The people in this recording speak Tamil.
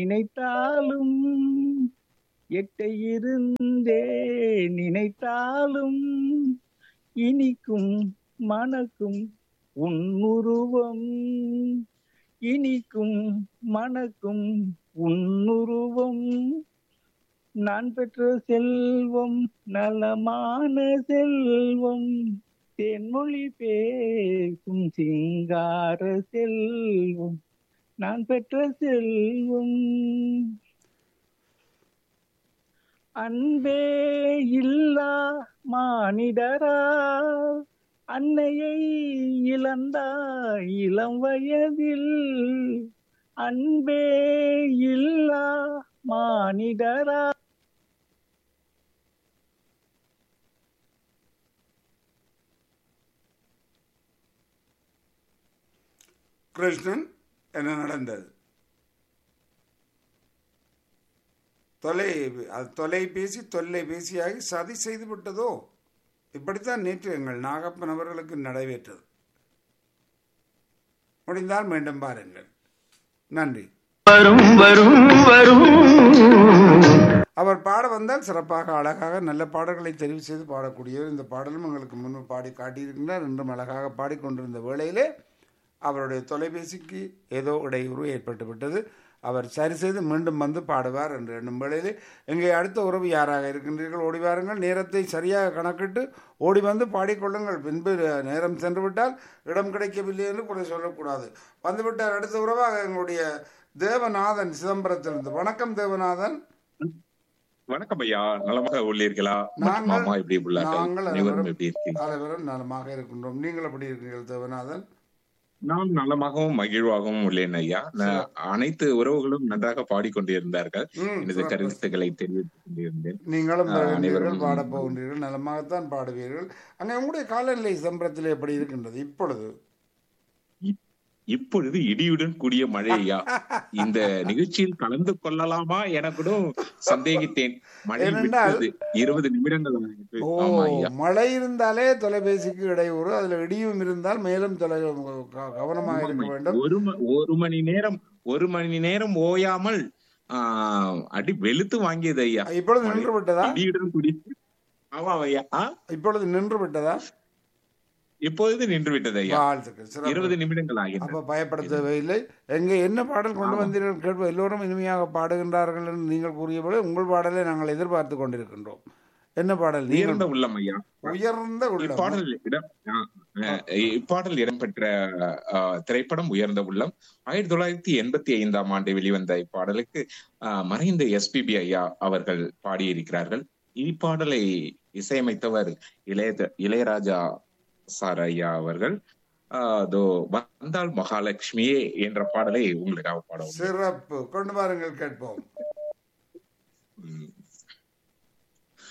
நினைத்தாலும் எட்டை இருந்தே நினைத்தாலும் இனிக்கும் மணக்கும் உன்னுருவம் இனிக்கும் மணக்கும் உன்னுருவம் நான் பெற்ற செல்வம் நலமான செல்வம் தேன்மொழி பேசும் சிங்கார செல்வம் நான் பெற்ற செல்வம் அன்பே இல்லா மானிடரா அன்னையை இழந்தாய் இளம் வயதில் அன்பே இல்லா மானிடரா கிருஷ்ணன் என்ன நடந்தது தொலை அது தொலைபேசி தொல்லைபேசியாகி சதி செய்து விட்டதோ இப்படித்தான் நேற்று எங்கள் நாகப்பன் அவர்களுக்கு நடைபெற்றது முடிந்தால் மீண்டும் பாருங்கள் நன்றி வரும் வரும் வரும் அவர் பாட வந்தால் சிறப்பாக அழகாக நல்ல பாடல்களை தெரிவு செய்து பாடக்கூடியவர் இந்த பாடலும் எங்களுக்கு முன்பு பாடி காட்டியிருக்கின்றார் இன்றும் அழகாக பாடிக்கொண்டிருந்த வேளையிலே அவருடைய தொலைபேசிக்கு ஏதோ இடையூறு ஏற்பட்டு விட்டது அவர் சரி செய்து மீண்டும் வந்து பாடுவார் என்று எண்ணும் வேளையிலே எங்கே அடுத்த உறவு யாராக இருக்கின்றீர்கள் ஓடி வாருங்கள் நேரத்தை சரியாக கணக்கிட்டு ஓடி வந்து பாடிக்கொள்ளுங்கள் பின்பு நேரம் சென்று விட்டால் இடம் கிடைக்கவில்லை என்று கூட சொல்லக்கூடாது வந்துவிட்டார் அடுத்த உறவாக எங்களுடைய தேவநாதன் சிதம்பரத்திலிருந்து வணக்கம் தேவநாதன் வணக்கம் ஐயா நலமாக உள்ளீர்களா மற்றும் நாங்கள்- மாமா எப்படி உள்ளார்கள் நாங்கள் அனைவரும் அனைவரும் எப்படி இருக்கீங்க அனைவரும் நலமாக இருக்கின்றோம் நீங்கள் எப்படி இருக்கீர்கள் தேவநாதன் நான் நலமாகவும் மகிழ்வாகவும் உள்ளேன் ஐயா நான் அனைத்து உறவுகளும் நன்றாக பாடிக்கொண்டிருந்தார்கள் ம், எனது சிறப்பு. கருத்துக்களை தெரிவித்துக் கொண்டிருந்தேன் நீங்களும் ஆ, பாடுவீர்கள் அனைவரும் பாடப் போகின்றீர்கள் நலமாகத்தான் பாடுவீர்கள் அங்கே உங்களுடைய காலநிலை சம்பரத்தில் எப்படி இருக்கின்றது இப்பொழுது இப்பொழுது இடியுடன் கூடிய மழை ஐயா இந்த நிகழ்ச்சியில் கலந்து கொள்ளலாமா என கூட சந்தேகித்தேன் மழை ஏனென்றால்- விட்டது இருபது நிமிடங்கள் ஆகிட்டு. ஓ ஆமா ஐயா மழை இருந்தாலே தொலைபேசிக்கு இடையூறு அதுல இடியும் இருந்தால் மேலும் தொலை க- கவனமாக இருக்க வேண்டும் ஒரு ம- ஒரு மணி நேரம் ஒரு மணி நேரம் ஓயாமல் ஆஹ், அடி வெளுத்து வாங்கியது ஐயா இப்பொழுது மழை. நின்று விட்டதா இடியுடன் கூடிய ஆமா ஐயா ஆ? இப்பொழுது நின்று விட்டதா இப்பொழுது நின்று விட்டது ஐயா வாழ்த்துக்கள் சிறப்பு. இருபது நிமிடங்கள் ஆகின்றன அப்ப பயப்பட தேவையில்லை எங்கே என்ன பாடல் கொண்டு வந்தீர்கள் கேட்போம் எல்லோரும் இனிமையாக பாடுகின்றார்கள் என்று நீங்கள் கூறியபோது உங்கள் பாடலை நாங்கள் எதிர்பார்த்து கொண்டிருக்கின்றோம் என்ன பாடல் உயர்ந்த நீங்கள் உள்ளம் ஐயா உயர்ந்த உள்ளம் இப்பாடல் இடம் ஆ, ஆ, இப்பாடல் இடம்பெற்ற ஆ, திரைப்படம் உயர்ந்த உள்ளம் ஆயிரத்தி தொள்ளாயிரத்தி எண்பத்தி ஐந்தாம் ஆண்டு வெளிவந்த இப்பாடலுக்கு ஆ, மறைந்த எஸ்பிபி ஐயா அவர்கள் பாடியிருக்கிறார்கள் இப்பாடலை இசையமைத்தவர் இளைய இளையராஜா சார் ஐயா அவர்கள் ஆ, அதோ வந்தால் மகாலட்சுமியே என்ற பாடலை உங்களுக்காக பாடுவோம் சிறப்பு கொண்டு வாருங்கள் கேட்போம்